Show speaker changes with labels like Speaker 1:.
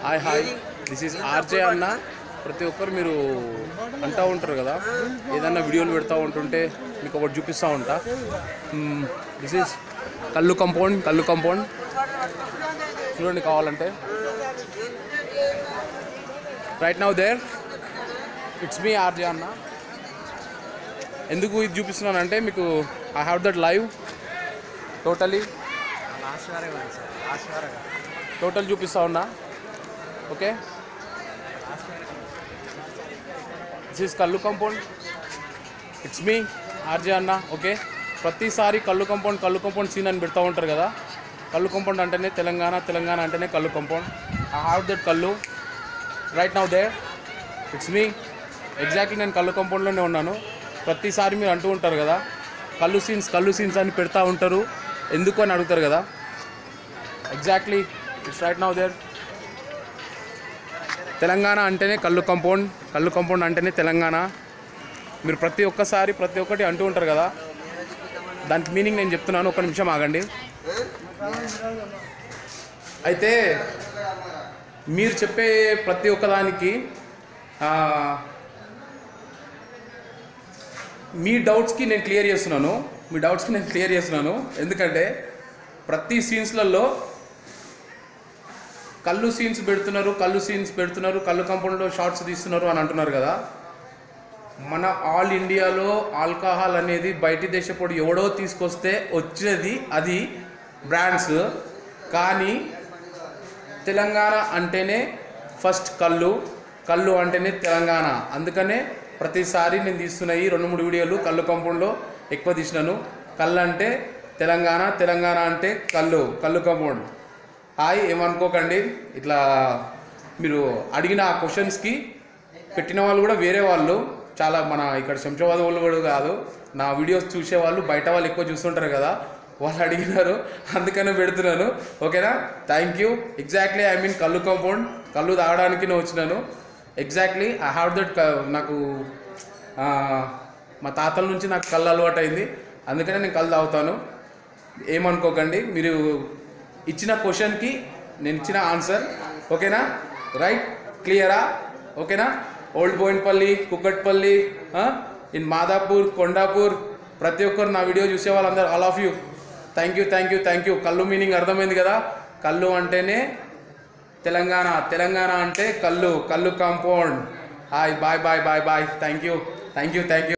Speaker 1: hi hi this is RJ Anna ప్రతి ఒక్కరు మీరు అంటూ ఉంటారు కదా ఏదన్నా వీడియోలు పెడతా ఉంటుంటే మీకు ఒకటి చూపిస్తూ ఉంటా దిస్ ఈజ్ కళ్ళు కంపౌండ్ కళ్ళు కంపౌండ్ చూడండి కావాలంటే right now there it's me RJ Anna ఎందుకు ఇది చూపిస్తున్నానంటే మీకు I have that live totally
Speaker 2: lost వారే కాదు సార్ లాస్ట్ వారే కాదు
Speaker 1: టోటల్ చూపిస్తా ఉన్నా ఓకే దిస్ ఈస్ కళ్ళు compound it's me RJ Anna okay ప్రతిసారి కళ్ళు కంపౌండ్ కళ్ళు కంపౌండ్ సీన్ అని పెడతా ఉంటారు కదా కళ్ళు కంపౌండ్ అంటేనే తెలంగాణ తెలంగాణ అంటేనే కళ్ళు కంపౌండ్ ఐ హ్యావ్ దట్ కళ్ళు right now they it's me exactly నేను కళ్ళు కంపౌండ్లోనే ఉన్నాను ప్రతిసారి మీరు అంటూ ఉంటారు కదా కళ్ళు సీన్స్ కళ్ళు సీన్స్ అని పెడతా ఉంటారు ఎందుకు అని అడుగుతారు కదా exactly it's right now there Telangana అంటేనే కళ్ళు కంపౌండ్ కళ్ళు కంపౌండ్ అంటేనే తెలంగాణ మీరు ప్రతి ఒక్కసారి ప్రతి ఒక్కటి అంటూ ఉంటారు కదా దానికి మీనింగ్ నేను చెప్తున్నాను ఒక నిమిషం ఆగండి అయితే మీరు చెప్పే ప్రతి ఒక్కదానికి ఆ, మీ డౌట్స్కి నేను క్లియర్ చేస్తున్నాను మీ డౌట్స్కి నేను క్లియర్ చేస్తున్నాను ఎందుకంటే ప్రతి సీన్స్లలో కళ్ళు సీన్స్ పెడుతున్నారు కళ్ళు సీన్స్ పెడుతున్నారు కళ్ళు కంపౌండ్లో షార్ట్స్ తీస్తున్నారు అని అంటున్నారు కదా మన ఆల్ ఇండియాలో ఆల్కహాల్ అనేది బయటి దేశపోడు ఎవడో తీసుకొస్తే వచ్చేది అది బ్రాండ్స్ కానీ తెలంగాణ అంటేనే ఫస్ట్ కళ్ళు కళ్ళు అంటేనే తెలంగాణ అందుకనే ప్రతిసారి నేను తీస్తున్న ఈ రెండు మూడు వీడియోలు కళ్ళు కంపౌండ్లో ఎక్కువ తీసినాను కళ్ళు అంటే తెలంగాణ తెలంగాణ అంటే కళ్ళు కళ్ళు కంపౌండ్ హాయ్ ఏమనుకోకండి ఇట్లా మీరు అడిగిన ఆ క్వశ్చన్స్కి పెట్టిన వాళ్ళు కూడా వేరే వాళ్ళు చాలా మన ఇక్కడ శంషాబాద్ వాళ్ళు కూడా కాదు నా వీడియోస్ చూసే వాళ్ళు బయట వాళ్ళు ఎక్కువ చూస్తుంటారు కదా వాళ్ళు అడిగినారు అందుకనే పెడుతున్నాను ఓకేనా thank you exactly I mean కళ్ళు కాంపౌండ్ కళ్ళు తాగడానికి నేను వచ్చినాను ఎగ్జాక్ట్లీ ఐ హ్యావ్ దట్ నాకు ఆ, మా తాతల నుంచి నాకు కళ్ళు అలవాటు అయింది అందుకనే నేను కళ్ళు తాగుతాను ఏమనుకోకండి మీరు ఇచ్చిన క్వశ్చన్కి నేను ఇచ్చిన ఆన్సర్ ఓకేనా రైట్ క్లియరా ఓకేనా ఓల్డ్ బోయిన్పల్లి కుక్కట్పల్లి ఇన్ మాదాపూర్ కొండాపూర్ ప్రతి ఒక్కరు నా వీడియో చూసే వాళ్ళందరూ all of you thank you thank you thank you కళ్ళు మీనింగ్ అర్థమైంది కదా కళ్ళు అంటేనే తెలంగాణ తెలంగాణ అంటే కళ్ళు కళ్ళు compound hi bye bye bye bye thank you thank you thank you